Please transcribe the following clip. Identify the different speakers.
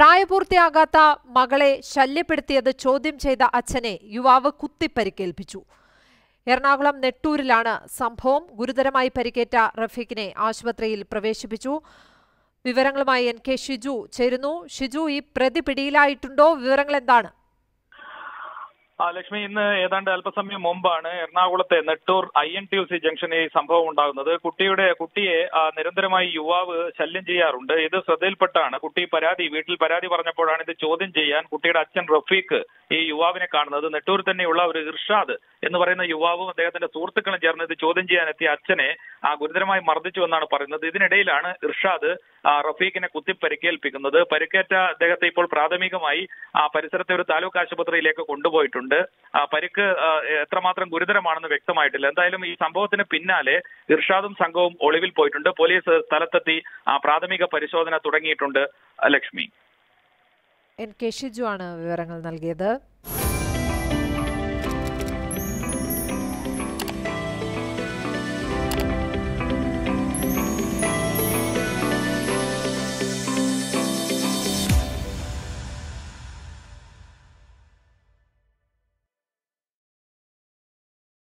Speaker 1: പ്രായപൂർത്തിയാകാത്ത മകളെ ശല്യപ്പെടുത്തിയത് ചോദ്യം ചെയ്ത അച്ഛനെ യുവാവ് കുത്തിപ്പരിക്കേൽപ്പിച്ചു എറണാകുളം നെട്ടൂരിലാണ് സംഭവം ഗുരുതരമായി പരിക്കേറ്റ റഫീഖിനെ ആശുപത്രിയിൽ പ്രവേശിപ്പിച്ചു വിവരങ്ങളുമായി എൻ കെ ഷിജു ചേരുന്നു ഷിജു ഈ പ്രതി പിടിയിലായിട്ടുണ്ടോ വിവരങ്ങൾ എന്താണ്
Speaker 2: ആ ലക്ഷ്മി ഇന്ന് ഏതാണ്ട് അല്പസമയം മുമ്പാണ് എറണാകുളത്തെ Nettoor I N T U C ജംഗ്ഷനിൽ ഈ സംഭവം ഉണ്ടാകുന്നത് കുട്ടിയുടെ കുട്ടിയെ ആ, നിരന്തരമായി യുവാവ് ശല്യം ചെയ്യാറുണ്ട് ഇത് ശ്രദ്ധയിൽപ്പെട്ടാണ് കുട്ടി പരാതി വീട്ടിൽ പരാതി പറഞ്ഞപ്പോഴാണ് ഇത് ചോദ്യം ചെയ്യാൻ കുട്ടിയുടെ അച്ഛൻ റഫീഖ് ഈ യുവാവിനെ കാണുന്നത് നെട്ടൂർ തന്നെയുള്ള ഒരു ഇർഷാദ് എന്ന് പറയുന്ന യുവാവും അദ്ദേഹത്തിന്റെ സുഹൃത്തുക്കളും ചേർന്ന് ഇത് ചോദ്യം ചെയ്യാൻ എത്തിയ അച്ഛനെ ആ, ഗുരുതരമായി മർദ്ദിച്ചു എന്നാണ് പറയുന്നത് ഇതിനിടയിലാണ് ഇർഷാദ് ആ, റഫീഖിനെ കുത്തി പരിക്കേൽപ്പിക്കുന്നത് പരിക്കേറ്റ അദ്ദേഹത്തെ ഇപ്പോൾ പ്രാഥമികമായി ആ പരിസരത്തെ ഒരു താലൂക്ക് ആശുപത്രിയിലേക്ക് കൊണ്ടുപോയിട്ടുണ്ട് ആ, പരിക്ക് ആ, എത്രമാത്രം ഗുരുതരമാണെന്ന് വ്യക്തമായിട്ടില്ല എന്തായാലും ഈ സംഭവത്തിന് പിന്നാലെ ഇർഷാദും സംഘവും ഒളിവിൽ പോയിട്ടുണ്ട് പോലീസ് സ്ഥലത്തെത്തി ആ, പ്രാഥമിക പരിശോധന തുടങ്ങിയിട്ടുണ്ട് ലക്ഷ്മി
Speaker 1: എൻ കെ ഷിജു ആണ് വിവരങ്ങൾ നൽകിയത്